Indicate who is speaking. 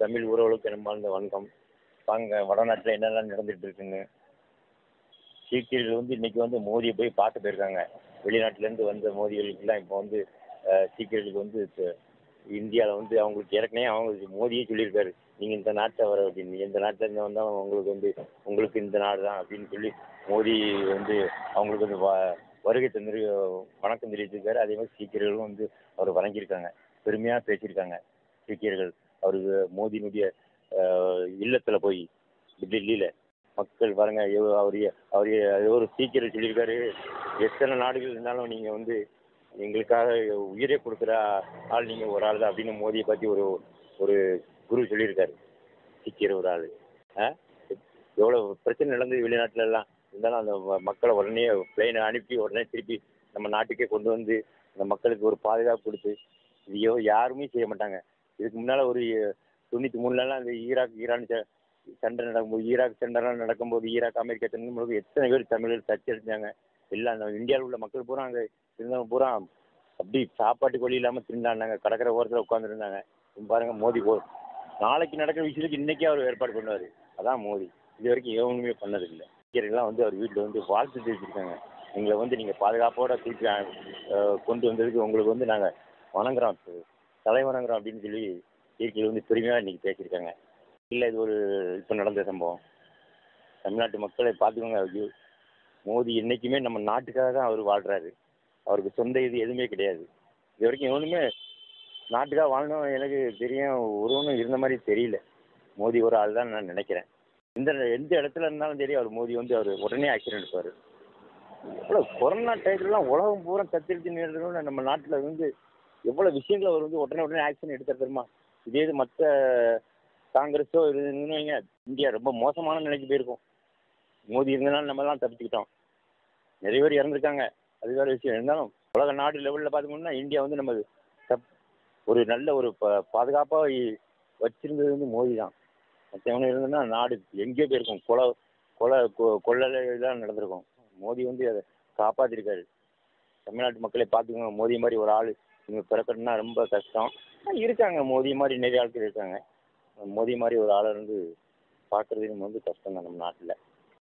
Speaker 1: தமிழ் உறவுகளுக்கு அன்பார்ந்த வணக்கம் வாங்க வடநாட்டில் என்னெல்லாம் நடந்துட்டு இருக்குன்னு சீக்கியர்கள் வந்து இன்னைக்கு வந்து மோதியை போய் பார்த்து போயிருக்காங்க வெளிநாட்டிலேருந்து வந்த மோதிகளுக்கெல்லாம் இப்போ வந்து அஹ், சீக்கியர்களுக்கு வந்து இந்தியாவில் வந்து அவங்களுக்கு ஏற்கனவே அவங்களுக்கு மோதியே சொல்லியிருக்காரு நீங்கள் இந்த நாட்டை வர அப்படின்னு எந்த நாட்டில் இருந்து வந்தால் உங்களுக்கு வந்து உங்களுக்கு இந்த நாடு தான் அப்படின்னு சொல்லி மோடி வந்து அவங்களுக்கு வந்து வ- வருகை தந்து வணக்கம் தெரிவிச்சிருக்காரு அதே மாதிரி சீக்கியர்களும் வந்து அவர் வணங்கியிருக்காங்க பெருமையாக பேசியிருக்காங்க சீக்கியர்கள் அவருக்கு மோதியினுடைய அஹ், இல்லத்துல போய் டெல்லியில் மக்கள் பாருங்க எவ்வளோ அவர் அவர் ஒரு சீக்கிரம் சொல்லியிருக்காரு எத்தனை நாடுகள் இருந்தாலும் நீங்கள் வந்து எங்களுக்காக உயிரே கொடுக்குற ஆள் நீங்கள் ஒரு ஆள் தான் அப்படின்னு மோதியை பற்றி ஒரு ஒரு குரு சொல்லியிருக்காரு சீக்கிரம் ஒரு ஆள் ஆ எவ்வளோ பிரச்சனை நடந்தது வெளிநாட்டுல எல்லாம் இருந்தாலும் அந்த ம- மக்களை உடனே பிளெயினை அனுப்பி உடனே திருப்பி நம்ம நாட்டுக்கே கொண்டு வந்து அந்த மக்களுக்கு ஒரு பாதுகாப்பு கொடுத்து இது யோ- யாருமே செய்ய மாட்டாங்க இதுக்கு முன்னால் ஒரு தொண்ணூற்றி மூணுலலாம் அந்த ஈராக் ஈரான் ச- சண்டை நடக்கும்போது ஈராக் சண்டைலாம் நடக்கும்போது ஈராக் அமெரிக்கா சண்டை எத்தனை பேர் தமிழர் சர்ச்சை அடிச்சாங்க எல்லாம் அந்த இந்தியாவில் உள்ள மக்கள் பூரா அங்கே இருந்தவங்க பூரா அப்படி சாப்பாட்டுக்கு வழி இல்லாமல் திண்டாடினாங்க கடற்கரை ஓரத்தில் உட்காந்துருந்தாங்க பாருங்க மோடி போ நாளைக்கு நடக்கிற விஷயத்துக்கு இன்னைக்கே அவர் ஏற்பாடு பண்ணுவார் அதான் மோடி இது வரைக்கும் எவனுமே பண்ணதில்லை எல்லாம் வந்து அவர் வீட்டில் வந்து வாழ்த்து தெரிவிச்சிருக்காங்க எங்களை வந்து நீங்கள் பாதுகாப்போட திருப்பி அஹ், கொண்டு வந்ததுக்கு உங்களுக்கு வந்து நாங்கள் வணங்குறோம் தலை வணங்குறோம் அப்படின்னு சொல்லி இயற்கையில் வந்து பெருமையாக இன்னைக்கு பேசியிருக்காங்க இல்லை இது ஒரு இப்போ நடந்த சம்பவம் தமிழ்நாட்டு மக்களை பார்த்துக்கோங்க ஐயோ மோடி என்றைக்குமே நம்ம நாட்டுக்காக தான் அவர் வாழ்கிறாரு அவருக்கு சொந்த இது எதுவுமே கிடையாது இது வரைக்கும் எவனுமே நாட்டுக்காக வாழணும் எனக்கு தெரியும் ஒருவனும் இருந்த மாதிரி தெரியல மோடி ஒரு ஆள் தான் நான் நினைக்கிறேன் எந்த எந்த இடத்துல இருந்தாலும் சரி அவர் மோடி வந்து அவர் உடனே ஆக்ஷன் எடுப்பார் எவ்வளோ கொரோனா டயத்துலலாம் உலகம் பூரா கத்திரிச்சு நேரத்தில் நம்ம நாட்டில் வந்து எவ்வளோ விஷயங்கள் அவர் வந்து உடனே உடனே ஆக்ஷன் எடுத்தார் தெரியுமா இதே இது மற்ற காங்கிரஸோ இருந்துன்னு வைங்க இந்தியா ரொம்ப மோசமான நிலைக்கு போயிருக்கும் மோடி இருந்தனால நம்மலாம் தப்பிச்சுக்கிட்டோம் நிறைய பேர் இறந்துருக்காங்க அது வேறு விஷயம் இருந்தாலும் உலக நாடு லெவலில் பார்த்தோம்னா இந்தியா வந்து நம்ம தப் ஒரு நல்ல ஒரு ப பாதுகாப்பாக வச்சிருந்தது வந்து மோடி தான் மற்றவங்க இருந்ததுன்னா நாடு எங்கேயோ போயிருக்கும் கொலை கொலை கொ- கொள்ளை தான் நடந்திருக்கும் மோடி வந்து அதை காப்பாற்றிருக்காரு தமிழ்நாட்டு மக்களை பார்த்துக்கோங்க மோடி மாதிரி ஒரு ஆள் இவங்க பிறக்கணும்னா ரொம்ப கஷ்டம் ஆனா இருக்காங்க மோடி மாதிரி நிறைய ஆட்கள் இருக்காங்க மோடி மாதிரி ஒரு ஆளை வந்து பார்க்குறது வந்து கஷ்டம் தான் நம்ம நாட்டில்